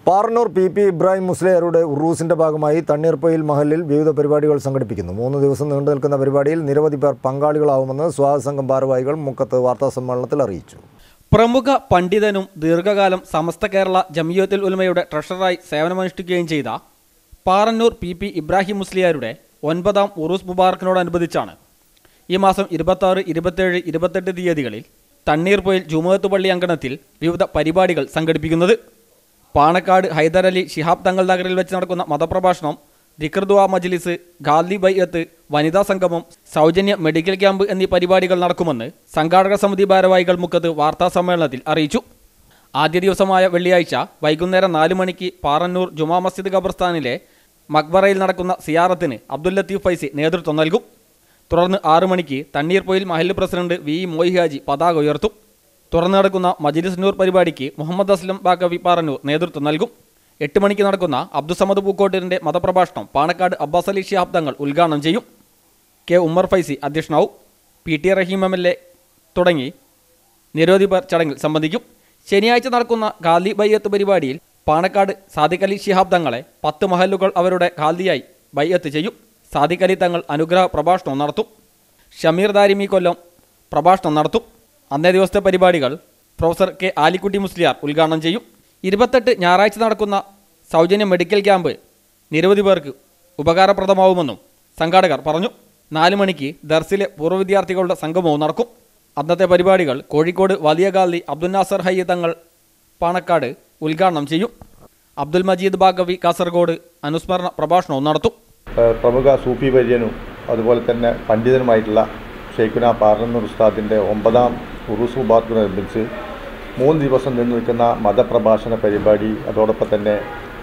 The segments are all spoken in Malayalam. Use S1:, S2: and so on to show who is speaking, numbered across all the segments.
S1: പാറന്നൂർ പി പി ഇബ്രാഹിം മുസ്ലിയാരുടെ ഉറൂസിന്റെ ഭാഗമായി തണ്ണീർപ്പൊയിൽ മഹലിൽ വിവിധ പരിപാടികൾ സംഘടിപ്പിക്കുന്നു മൂന്ന് ദിവസം നീണ്ടു നിൽക്കുന്ന പരിപാടിയിൽ നിരവധി പേർ പങ്കാളികളാവുമെന്ന് സ്വാഗത സംഘം ഭാരവാഹികൾ മുക്കത്ത് വാർത്താസമ്മേളനത്തിൽ അറിയിച്ചു
S2: പ്രമുഖ പണ്ഡിതനും ദീർഘകാലം സമസ്ത കേരള ജമിയത്തുൽ ഉലമയുടെ ട്രഷററായി സേവനമനുഷ്ഠിക്കുകയും ചെയ്ത പാറന്നൂർ പി പി ഇബ്രാഹിം മുസ്ലിയാരുടെ ഒൻപതാം ഉറൂസ് മുബാറക്കിനോടനുബന്ധിച്ചാണ് ഈ മാസം ഇരുപത്താറ് ഇരുപത്തേഴ് ഇരുപത്തെട്ട് തീയതികളിൽ തണ്ണീർപ്പൊയിൽ ജുമുഅത്ത് പള്ളി അങ്കണത്തിൽ വിവിധ പരിപാടികൾ സംഘടിപ്പിക്കുന്നത് പാണക്കാട് ഹൈദരലി ശിഹാബ് തങ്ങൾ നഗറിൽ വെച്ച് നടക്കുന്ന മതപ്രഭാഷണം ദിക്ർദുവ മജ്ലിസ് ഗാന്ധി ബൈയത്ത് വനിതാ സംഗമം സൗജന്യ മെഡിക്കൽ ക്യാമ്പ് എന്നീ പരിപാടികൾ നടക്കുമെന്ന് സംഘാടക സമിതി ഭാരവാഹികൾ മുക്കത്ത് വാർത്താ സമ്മേളനത്തിൽ അറിയിച്ചു ആദ്യ ദിവസമായ വെള്ളിയാഴ്ച വൈകുന്നേരം നാല് മണിക്ക് പാറന്നൂർ ജുമാ മസ്ജിദ് ഖബർസ്ഥാനിലെ മക്ബറയിൽ നടക്കുന്ന സിയാറത്തിന് അബ്ദുൽ ലത്തീഫ് ഫൈസി നേതൃത്വം നൽകും തുടർന്ന് ആറു മണിക്ക് തണ്ണീർപ്പൊയിൽ മഹല്ല് പ്രസിഡന്റ് വി മോഹി ഹാജി പതാക ഉയർത്തും തുറന്നു നടക്കുന്ന മജിലിസ് നൂർ പരിപാടിക്ക് മുഹമ്മദ് അസ്ലം ബാക്കവി പാറന്നൂർ നേതൃത്വം നൽകും എട്ട് മണിക്ക് നടക്കുന്ന അബ്ദുസമദ് പൂക്കോട്ടിന്റെ മതപ്രഭാഷണം പാണക്കാട് അബ്ബാസ് അലി ഷിഹാബ് തങ്ങൾ ഉദ്ഘാടനം ചെയ്യും കെ ഉമ്മർ ഫൈസി അധ്യക്ഷനാവും P T Rahim M L A തുടങ്ങി നിരവധി പേർ ചടങ്ങിൽ സംബന്ധിക്കും ശനിയാഴ്ച നടക്കുന്ന ഗാന്ധി ബയ്യത്ത് പരിപാടിയിൽ പാണക്കാട് സാദിഖ് അലി ഷിഹാബ് തങ്ങളെ പത്ത് മഹല്ലുകൾ അവരുടെ ഗാന്ധിയായി ബയ്യത്ത് ചെയ്യും സാദിഖ് അലി തങ്ങൾ അനുഗ്രഹ പ്രഭാഷണം നടത്തും ഷമീർ ദാരിമി കൊല്ലം പ്രഭാഷണം നടത്തും അന്നേ ദിവസത്തെ പരിപാടികൾ പ്രൊഫസർ കെ ആലിക്കുട്ടി മുസ്ലിയാർ ഉദ്ഘാടനം ചെയ്യും ഇരുപത്തെട്ട് ഞായറാഴ്ച നടക്കുന്ന സൗജന്യ മെഡിക്കൽ ക്യാമ്പ് നിരവധി പേർക്ക് ഉപകാരപ്രദമാവുമെന്നും സംഘാടകർ പറഞ്ഞു നാല് മണിക്ക് ദർസിലെ പൂർവ്വ വിദ്യാർത്ഥികളുടെ സംഗമവും നടക്കും അന്നത്തെ പരിപാടികൾ കോഴിക്കോട് വലിയ ഗാന്ധി അബ്ദുൽ നാസർ ഹയ്യ തങ്ങൾ പാണക്കാട് ഉദ്ഘാടനം ചെയ്യും അബ്ദുൽ മജീദ് ബാഗവി കാസർഗോഡ് അനുസ്മരണ പ്രഭാഷണവും നടത്തും
S3: ഏഹ് പ്രമുഖ സൂഫി വര്യനും അതുപോലെ തന്നെ പണ്ഡിതനുമായിട്ടുള്ള ഷെയ്ഖുന പാർലന്നൂർ ഉസ്താദിൻ്റെ ഒമ്പതാം ഉറൂസ് മുബാർക്കിനനുബന്ധിച്ച് മൂന്ന് ദിവസം നീണ്ടു നിൽക്കുന്ന മതപ്രഭാഷണ പരിപാടി അതോടൊപ്പം തന്നെ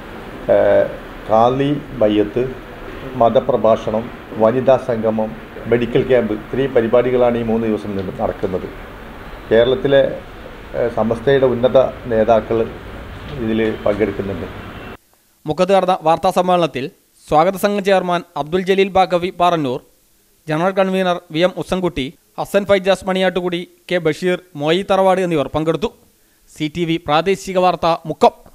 S3: ഏഹ് കാലി ബയ്യത്ത് മതപ്രഭാഷണം വനിതാ സംഗമം മെഡിക്കൽ ക്യാമ്പ് ഇത്രയും പരിപാടികളാണ് ഈ മൂന്ന് ദിവസം നീണ്ട് നടക്കുന്നത് കേരളത്തിലെ ഏഹ് സമസ്തയുടെ ഉന്നത നേതാക്കൾ ഇതിൽ പങ്കെടുക്കുന്നുണ്ട്
S2: മുഖത്ത് നടന്ന വാർത്താ സമ്മേളനത്തിൽ സ്വാഗത സംഘം chairman Abdul Jaleel Baqavi Parannur general convener V M Ussankutty Hasan Faijas Maniyattukudi K Basheer Moyi തറവാട് എന്നിവർ പങ്കെടുത്തു സി ടി വി പ്രാദേശിക വാർത്ത മുക്കം